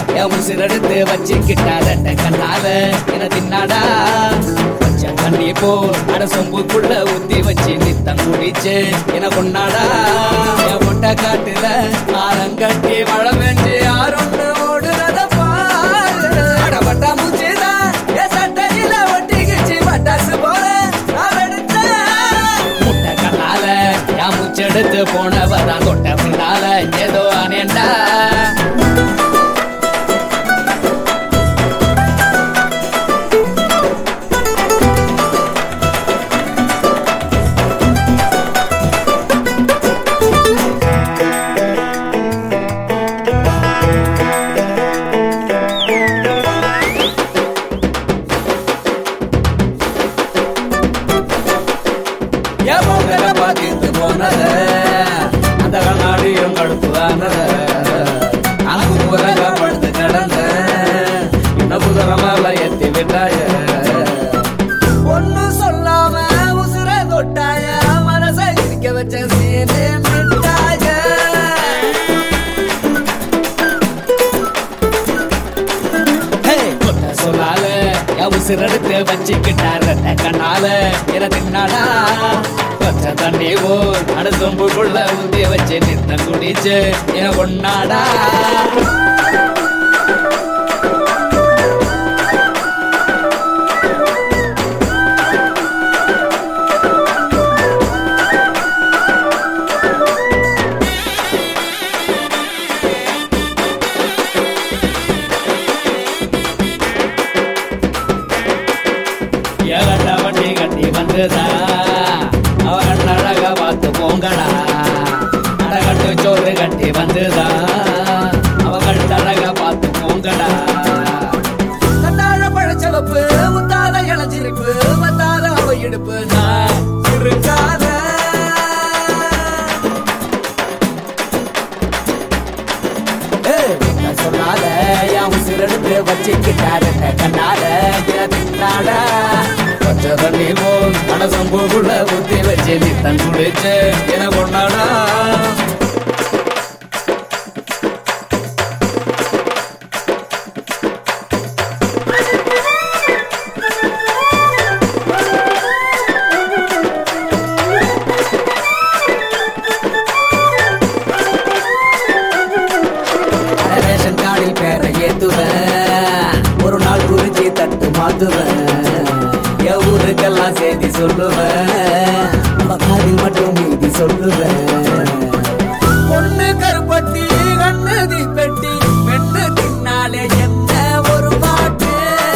என் உசிரெடுத்து வச்சுக்கிட்டாரட்ட கண்ணால என தின்னாடா பச்சை தண்ணி போல் அட சொம்புக்குள்ள ஊத்தி வச்சு நித்தம் குடிச்சு என கொண்டாடா என் முட்டை காட்டுல ஆரங்கட்டி மழை பெஞ்சு யாருன்னு ஓடுறத பாரு அட பட்டா மூச்சுதான் என் சட்டையில ஒட்டிக்கிச்சு பட்டாசு போல நான் வெடிச்சேன் முட்டை கண்ணால என் மூச்செடுத்து போனவதான் தொட்ட பின்னால ஏதோ அனேண்டா என் மூக்கல பாத்திட்டு போனத அந்த கண்ணாடியும் கடுப்புதானத அனகு புறங்க படுத்து கிடந்த இந்த புதரமால எத்தி விட்டாய ஒன்னு சொல்லாம உசுர தொட்டாய மனச இருக்க வச்ச சீனே மிட்டாய கொட்ட சொல்லால என் உசிரெடுத்து வச்சுக்கிட்டார கண்ணால என தின்னாடா பச்சை தண்ணி போல் அடுத்தொம்புக்குள்ள ஊத்தி வச்சு நித்தம் குடிச்சு என கொண்டாடா ஏகட்ட வண்டி கட்டி வந்துதா அவ கண்ணழக பார்த்து போங்கடா அடகட்டு சோறு கட்டி வந்துதா அவ கட்டழக பார்த்து போங்கடா கண்ணாழ பழச்சவப்பு முத்தாத இளஞ்சிருப்பு வந்தாத அவ இடுப்பு நான் இருக்காத சொன்னால என் உசிரெடுத்து வச்சுக்கிட்டாரு கண்ணால தின்னாட பச்சை தண்ணி போல் மனசம்பூக்குள்ள ஊத்தி வச்சு நித்தன் குடிச்சு என கொண்டாடா ரேஷன் கார்டில் பேரை ஏத்துவேன் ஒரு நாள் குறிச்சி தட்டு மாத்துவேன் என் ஊருக்கெல்லாம் செய்தி சொல்லுவேன் நம்ம காதில் மட்டும் மீதி சொல்லுவேன் பொண்ணு கருப்பட்டி கண்ணு தீப்பெட்டி பெண்ணு தின்னாலே என்ன ஒரு பாட்டு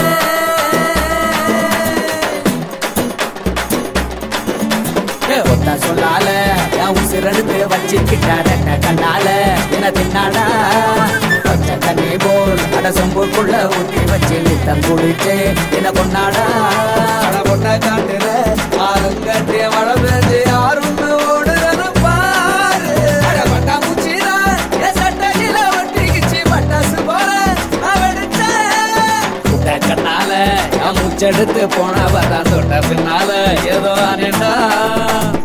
ஏ, ஒத்தா சொல்லால என் உசிரெடுத்து வச்சுக்கிட்டார கண்ணால என்ன தின்னாடா பச்சை தண்ணி போல் அட சொம்புக்குள்ள ஊத்தி வச்சு நித்தம் குடிச்சு என்ன கொண்டாடா அட கொண்ட காட்டுல ஆறுங்கட்டிய மழை பெஞ்சு யாருன்னு ஓடுறது பாரு அட பட்டா மூச்சிரா என் சட்டையில ஒட்டிக்கிச்சு பட்டாசு போல நான் வெடிச்சேன் முட்டை கண்ணால என் மூச்செடுத்து போனவ தான் தொட்ட பின்னால ஏதோ அனேண்டா